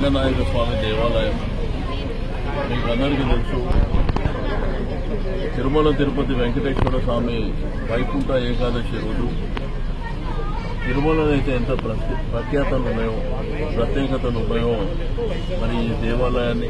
రంగనాయక స్వామి దేవాలయం మీకు అందరికీ తెలుసు తిరుమల తిరుపతి వెంకటేశ్వర స్వామి వైకుంఠ ఏకాదశి రోజు తిరుమలలో అయితే ఎంత ప్రఖ్య- ప్రఖ్యాతలు ఉన్నాయో ప్రత్యేకతలు ఉన్నాయో మరి ఈ దేవాలయాన్ని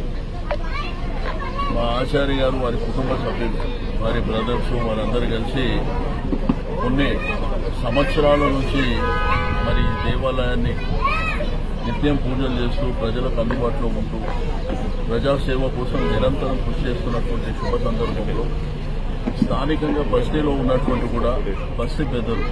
మా ఆచార్య గారు వారి కుటుంబ సభ్యులు వారి బ్రదర్స్ వారందరూ కలిసి కొన్ని సంవత్సరాల నుంచి మరి ఈ దేవాలయాన్ని నిత్యం పూజలు చేస్తూ ప్రజలకు అందుబాటులో ఉంటూ ప్రజాసేవ కోసం నిరంతరం కృషి చేస్తున్నటువంటి శుభ సందర్భంలో స్థానికంగా బస్తీలో ఉన్నటువంటి కూడా బస్తీ పెద్దలు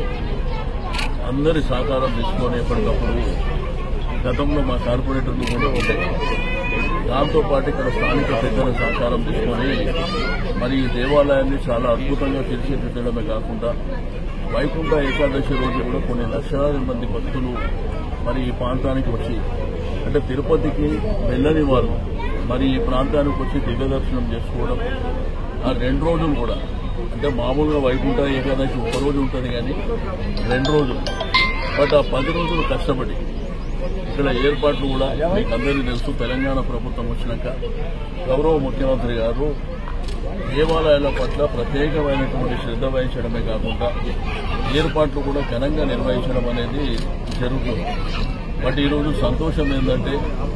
అందరి సహకారం తీసుకొని ఎప్పటికప్పుడు గతంలో మా కార్పొరేటర్లు కూడా ఉంటాయి దాంతో పాటు ఇక్కడ స్థానిక పెద్దల సహకారం తీసుకొని మరి ఈ దేవాలయాన్ని చాలా అద్భుతంగా తీర్చిదిద్దడమే కాకుండా వైకుంఠ ఏకాదశి రోజు కూడా కొన్ని లక్షలాది మంది భక్తులు మరి ఈ ప్రాంతానికి వచ్చి అంటే తిరుపతికి వెళ్ళని వాళ్ళు మరి ఈ ప్రాంతానికి వచ్చి దివ్య దర్శనం చేసుకోవడం ఆ రెండు రోజులు కూడా అంటే మామూలుగా వైకుంఠ ఏకాదశి ఒక రోజు ఉంటుంది కానీ రెండు రోజులు బట్ ఆ పది రోజులు కష్టపడి ఇక్కడ ఏర్పాట్లు కూడా మీకు అందరికీ తెలుసు తెలంగాణ ప్రభుత్వం వచ్చినాక గౌరవ ముఖ్యమంత్రి గారు దేవాలయాల పట్ల ప్రత్యేకమైనటువంటి శ్రద్ధ వహించడమే కాకుండా ఏర్పాట్లు కూడా ఘనంగా నిర్వహించడం అనేది జరుగుతుంది బట్ ఈరోజు సంతోషం ఏంటంటే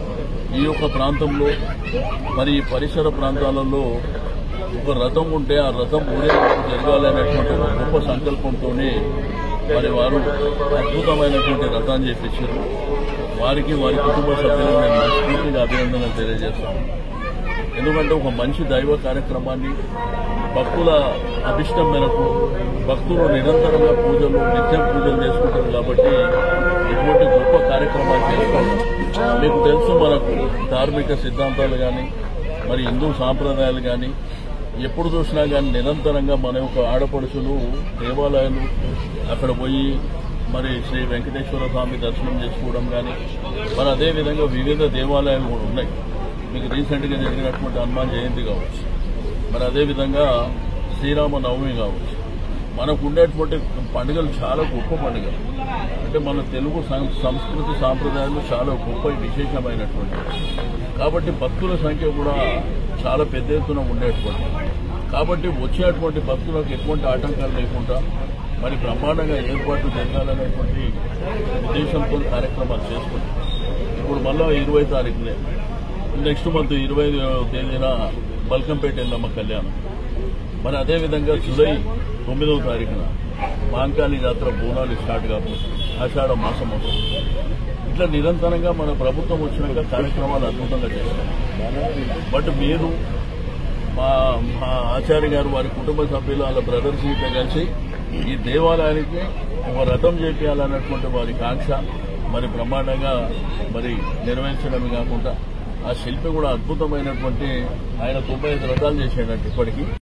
ఈ యొక్క ప్రాంతంలో మరి ఈ పరిసర ప్రాంతాలలో ఒక రథం ఉంటే ఆ రథం ఊరేగింపు జరగాలనేటువంటి ఒక గొప్ప సంకల్పంతోనే మరి వారు అద్భుతమైనటువంటి రథాన్ని చేపించారు వారికి వారి కుటుంబ సభ్యులకు నేను మనస్ఫూర్తిగా అభినందనలు తెలియజేస్తాను ఎందుకంటే ఒక మంచి దైవ కార్యక్రమాన్ని భక్తుల అభిష్టం మేరకు భక్తులు నిరంతరంగా పూజలు నిత్యం పూజలు చేసుకుంటారు కాబట్టి ఇటువంటి గొప్ప కార్యక్రమాలు చేస్తాం మీకు తెలుసు మనకు ధార్మిక సిద్ధాంతాలు కానీ మరి హిందూ సాంప్రదాయాలు కానీ ఎప్పుడు చూసినా కానీ నిరంతరంగా మన యొక్క ఆడపడుచులు దేవాలయాలు అక్కడ పోయి మరి శ్రీ వెంకటేశ్వర స్వామి దర్శనం చేసుకోవడం కానీ మరి అదేవిధంగా వివిధ దేవాలయాలు కూడా ఉన్నాయి మీకు రీసెంట్గా జరిగినటువంటి హనుమాన్ జయంతి కావచ్చు మరి అదేవిధంగా శ్రీరామ నవమి కావచ్చు మనకు ఉండేటువంటి పండుగలు చాలా గొప్ప పండుగలు అంటే మన తెలుగు సం- సంస్కృతి సాంప్రదాయాలు చాలా గొప్ప విశేషమైనటువంటి కాబట్టి భక్తుల సంఖ్య కూడా చాలా పెద్ద ఎత్తున ఉండేటువంటి కాబట్టి వచ్చేటువంటి భక్తులకు ఎటువంటి ఆటంకాలు లేకుండా మరి బ్రహ్మాండంగా ఏర్పాట్లు జరగాలనేటువంటి ఉద్దేశంతో కార్యక్రమాలు చేసుకుంటాం ఇప్పుడు మళ్ళా ఇరవై తారీఖునే నెక్స్ట్ మంత్ ఇరవై తేదీన బల్కంపేట ఎల్లమ్మ కళ్యాణం మరి అదేవిధంగా జూలై తొమ్మిదవ తారీఖున మాంకాళి జాతర బోనాలు స్టార్ట్ కాబోతుంది ఆషాఢ మాసం వస్తుంది ఇట్లా నిరంతరంగా మన ప్రభుత్వం వచ్చినాక కార్యక్రమాలు అద్భుతంగా చేస్తాం బట్ మీరు మా మా ఆచార్య గారు వారి కుటుంబ సభ్యులు వాళ్ళ బ్రదర్స్ ఇట్లా కలిసి ఈ దేవాలయానికి ఒక రథం చేపించాలన్నటువంటి వారి కాంక్ష మరి బ్రహ్మాండంగా మరి నెరవేర్చడమే కాకుండా ఆ శిల్పి కూడా అద్భుతమైనటువంటి ఆయన తొంభై ఐదు రథాలు చేసేటట్టు ఇప్పటికీ